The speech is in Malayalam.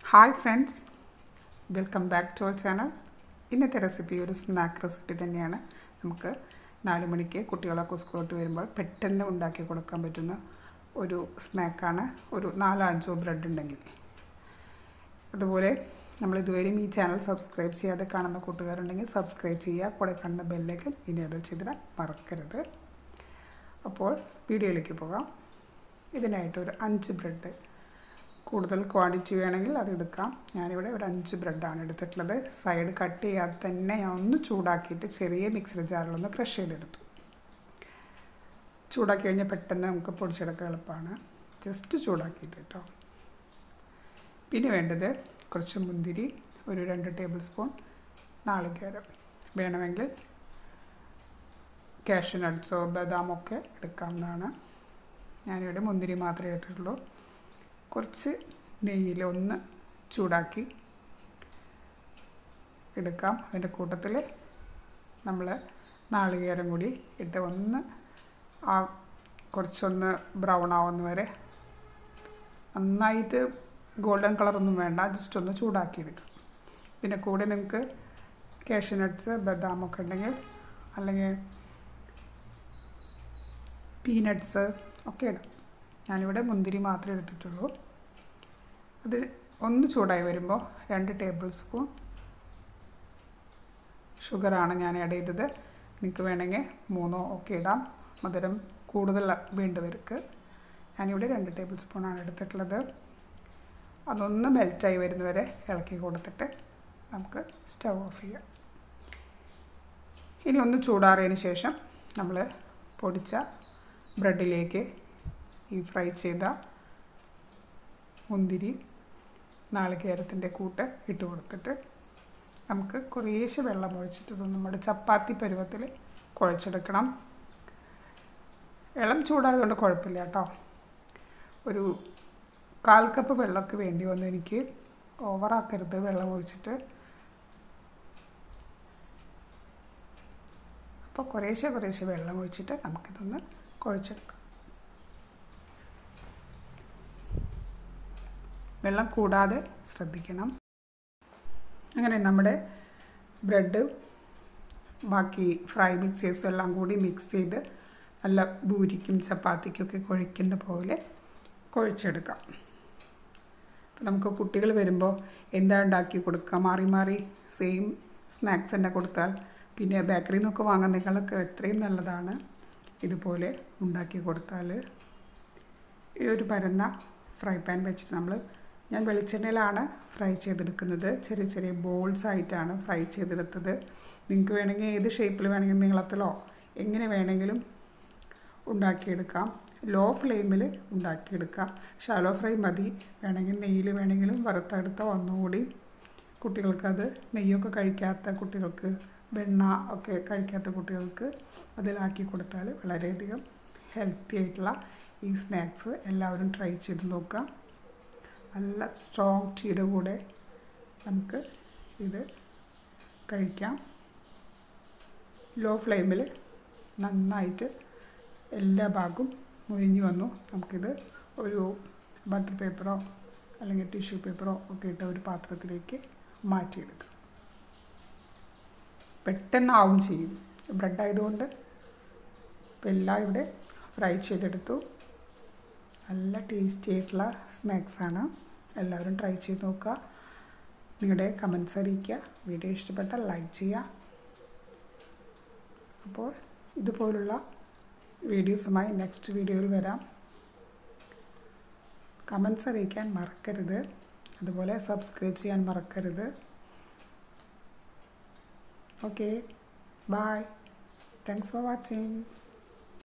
hi friends welcome back to our channel ഇന്നത്തെ റെസിപ്പി ഒരു സ്നാക്ക് റെസിപ്പി തന്നെയാണ് നമുക്ക് നാല് മണിക്ക് കുട്ടികളൊക്കെ സ്കൂളിട്ട് വരുമ്പോൾ പെട്ടെന്ന് ഉണ്ടാക്കി കൊടുക്കാൻ പറ്റുന്ന ഒരു സ്നാക്കാണ് ഒരു നാലോ അഞ്ചോ ബ്രെഡ് ഉണ്ടെങ്കിൽ അതുപോലെ നമ്മൾ ഇതുവരെയും ഈ ചാനൽ സബ്സ്ക്രൈബ് ചെയ്യാതെ കാണുന്ന കൂട്ടുകാരുണ്ടെങ്കിൽ സബ്സ്ക്രൈബ് ചെയ്യുക കൂടെ കാണുന്ന ബെല്ലേക്ക് ഇനേബിൾ ചെയ്തിടാൻ മറക്കരുത് അപ്പോൾ വീഡിയോയിലേക്ക് പോകാം ഇതിനായിട്ട് ഒരു അഞ്ച് ബ്രെഡ് കൂടുതൽ ക്വാണ്ടിറ്റി വേണമെങ്കിൽ അത് എടുക്കാം ഞാനിവിടെ ഒരു അഞ്ച് ബ്രെഡാണ് എടുത്തിട്ടുള്ളത് സൈഡ് കട്ട് ചെയ്യാതെ തന്നെ ഞാൻ ഒന്ന് ചൂടാക്കിയിട്ട് ചെറിയ മിക്സർ ജാറിലൊന്ന് ക്രഷ് ചെയ്തെടുത്തു ചൂടാക്കി കഴിഞ്ഞാൽ പെട്ടെന്ന് നമുക്ക് പൊടിച്ചെടുക്കാൻ എളുപ്പമാണ് ജസ്റ്റ് ചൂടാക്കിയിട്ട് കേട്ടോ പിന്നെ വേണ്ടത് കുറച്ച് മുന്തിരി ഒരു രണ്ട് ടേബിൾ സ്പൂൺ നാളികേരം വേണമെങ്കിൽ കാഷ്യൂ നട്ട്സോ ബദാമൊക്കെ എടുക്കാവുന്നതാണ് ഞാനിവിടെ മുന്തിരി മാത്രമേ എടുത്തിട്ടുള്ളൂ കുറച്ച് നെയ്യിൽ ഒന്ന് ചൂടാക്കി എടുക്കാം അതിൻ്റെ കൂട്ടത്തിൽ നമ്മൾ നാളികേരം കൂടി ഇട്ട് ഒന്ന് ആ കുറച്ചൊന്ന് ബ്രൗൺ ആവുന്ന വരെ നന്നായിട്ട് ഗോൾഡൻ കളറൊന്നും വേണ്ട ജസ്റ്റ് ഒന്ന് ചൂടാക്കി എടുക്കാം പിന്നെ കൂടെ നിങ്ങൾക്ക് കാഷ്യൂ നട്ട്സ് ബദാമൊക്കെ ഉണ്ടെങ്കിൽ അല്ലെങ്കിൽ പീനട്ട്സ് ഒക്കെ ഇടാം ഞാനിവിടെ മുന്തിരി മാത്രമേ എടുത്തിട്ടുള്ളൂ അത് ഒന്ന് ചൂടായി വരുമ്പോൾ രണ്ട് ടേബിൾ സ്പൂൺ ഷുഗറാണ് ഞാൻ ആഡ് ചെയ്തത് നിങ്ങൾക്ക് വേണമെങ്കിൽ മൂന്നോ ഒക്കെ ഇടാം മധുരം കൂടുതൽ വേണ്ടവർക്ക് ഞാനിവിടെ രണ്ട് ടേബിൾ സ്പൂണാണ് എടുത്തിട്ടുള്ളത് അതൊന്ന് മെൽറ്റായി വരുന്നവരെ ഇളക്കി കൊടുത്തിട്ട് നമുക്ക് സ്റ്റവ് ഓഫ് ചെയ്യാം ഇനി ഒന്ന് ചൂടാറിയതിന് ശേഷം നമ്മൾ പൊടിച്ച ബ്രെഡിലേക്ക് ഈ ഫ്രൈ ചെയ്ത മുന്തിരി നാളികേരത്തിൻ്റെ കൂട്ട് ഇട്ട് കൊടുത്തിട്ട് നമുക്ക് കുറേശ്ശെ വെള്ളം ഒഴിച്ചിട്ട് നമ്മുടെ ചപ്പാത്തി പരുവത്തിൽ കുഴച്ചെടുക്കണം ഇളം ചൂടായതുകൊണ്ട് കുഴപ്പമില്ല കേട്ടോ ഒരു കാൽ കപ്പ് വെള്ളമൊക്കെ വേണ്ടി വന്നു എനിക്ക് ഓവറാക്കരുത് വെള്ളം ഒഴിച്ചിട്ട് അപ്പോൾ കുറേശ്ശെ കുറേശ്ശെ വെള്ളം ഒഴിച്ചിട്ട് നമുക്കിതൊന്ന് കുഴച്ചെടുക്കാം വെള്ളം കൂടാതെ ശ്രദ്ധിക്കണം അങ്ങനെ നമ്മുടെ ബ്രെഡ് ബാക്കി ഫ്രൈ മിക്സേഴ്സ് എല്ലാം കൂടി മിക്സ് ചെയ്ത് നല്ല പൂരിക്കും ചപ്പാത്തിക്കൊക്കെ കുഴയ്ക്കുന്ന പോലെ കുഴച്ചെടുക്കാം അപ്പോൾ നമുക്ക് കുട്ടികൾ വരുമ്പോൾ എന്താ ഉണ്ടാക്കി കൊടുക്കുക മാറി മാറി സെയിം സ്നാക്സ് തന്നെ കൊടുത്താൽ പിന്നെ ബേക്കറിയിൽ നിന്നൊക്കെ വാങ്ങുന്നതിനേക്കാളൊക്കെ എത്രയും നല്ലതാണ് ഇതുപോലെ ഉണ്ടാക്കി കൊടുത്താൽ ഈ ഒരു പരന്ന ഫ്രൈ പാൻ വെച്ചിട്ട് നമ്മൾ ഞാൻ വെളിച്ചെണ്ണയിലാണ് ഫ്രൈ ചെയ്തെടുക്കുന്നത് ചെറിയ ചെറിയ ബോൾസ് ആയിട്ടാണ് ഫ്രൈ ചെയ്തെടുത്തത് നിങ്ങൾക്ക് വേണമെങ്കിൽ ഏത് ഷേപ്പിൽ വേണമെങ്കിൽ നീളത്തിലോ എങ്ങനെ വേണമെങ്കിലും ഉണ്ടാക്കിയെടുക്കാം ലോ ഫ്ലെയിമിൽ ഉണ്ടാക്കിയെടുക്കാം ഷാലോ ഫ്രൈ മതി വേണമെങ്കിൽ നെയ്യിൽ വേണമെങ്കിലും വറുത്തെടുത്ത ഒന്നുകൂടി കുട്ടികൾക്കത് നെയ്യൊക്കെ കഴിക്കാത്ത കുട്ടികൾക്ക് വെണ്ണ ഒക്കെ കഴിക്കാത്ത കുട്ടികൾക്ക് അതിലാക്കി കൊടുത്താൽ വളരെയധികം ഹെൽത്തി ആയിട്ടുള്ള ഈ സ്നാക്സ് എല്ലാവരും ട്രൈ ചെയ്ത് നോക്കാം നല്ല സ്ട്രോങ് ടീയുടെ കൂടെ നമുക്ക് ഇത് കഴിക്കാം ലോ ഫ്ലെയിമിൽ നന്നായിട്ട് എല്ലാ ഭാഗവും മുരിഞ്ഞു വന്നു നമുക്കിത് ഒരു ബട്ടർ പേപ്പറോ അല്ലെങ്കിൽ ടിഷ്യൂ പേപ്പറോ ഒക്കെ ഇട്ട ഒരു പാത്രത്തിലേക്ക് മാറ്റിയെടുക്കാം പെട്ടെന്നാവും ചെയ്യും ബ്രെഡ് ആയതുകൊണ്ട് ഇപ്പോൾ എല്ലാം ഇവിടെ ഫ്രൈ ചെയ്തെടുത്തു നല്ല ടേസ്റ്റി ആയിട്ടുള്ള സ്നാക്സാണ് എല്ലാവരും ട്രൈ ചെയ്ത് നോക്കുക നിങ്ങളുടെ കമൻസ് അറിയിക്കുക വീഡിയോ ഇഷ്ടപ്പെട്ടാൽ ലൈക്ക് ചെയ്യുക അപ്പോൾ ഇതുപോലുള്ള വീഡിയോസുമായി നെക്സ്റ്റ് വീഡിയോയിൽ വരാം കമൻസ് അറിയിക്കാൻ മറക്കരുത് അതുപോലെ സബ്സ്ക്രൈബ് ചെയ്യാൻ മറക്കരുത് okay bye thanks for watching